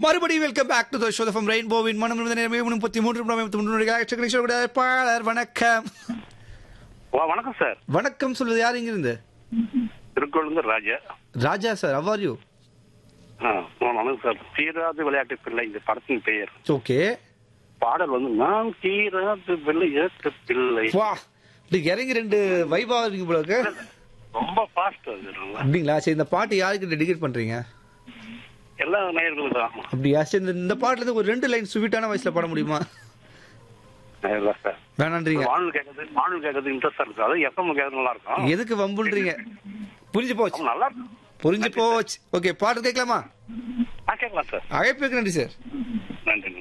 மறுபடியும் welcome back to the show from ரெயின்போவின் மனம் இருந்த நேரமே முப்பத்தி மூன்று முப்பத்தி மூன்று பாடர் வணக்கம் வா- வணக்கம் சார் வணக்கம் சொல்வது யார் இங்கிருந்து திருக்கோளுங்க ராஜா ராஜா சார் அவர் யூ ஆ, வணக்கம் சார் தீராது விளையாட்டு பிள்ளை இந்த படத்தின் பெயர் ஓகே பாடல் வந்து நான் தீராது விளையாட்டு பிள்ளை வா இப்படி இறங்கி ரெண்டு வைபா இருக்கீங்க போல இருக்கு ரொம்ப ஃபாஸ்ட் அது ரொம்ப. அப்படிங்களா சரி இந்த பாட்டு யாருக்கு டெடிகேட் பண்றீங்க எல்லா நேயர்களும் தான் அப்படியா சரி இந்த- இந்த பாட்டுல இருந்து ஒரு ரெண்டு லைன் ஸ்வீட்டான வயசுல பாட முடியுமா இல்லை சார் வேணான்றீங்க வானல் கேட்கறது வானல் கேட்கறது இன்ட்ரெஸ்டா இருக்கு அது எஃப்எம் கேட்கறது நல்லா இருக்கும் எதுக்கு வம்புன்றீங்க புரிஞ்சு போச்சு அப்ப நல்லா இருக்கும் புரிஞ்சு போச்சு ஓகே பாட்டு கேட்கலாமா ஆ கேட்கலாம் சார் அழைப்புக்கு நன்றி சார் நன்றி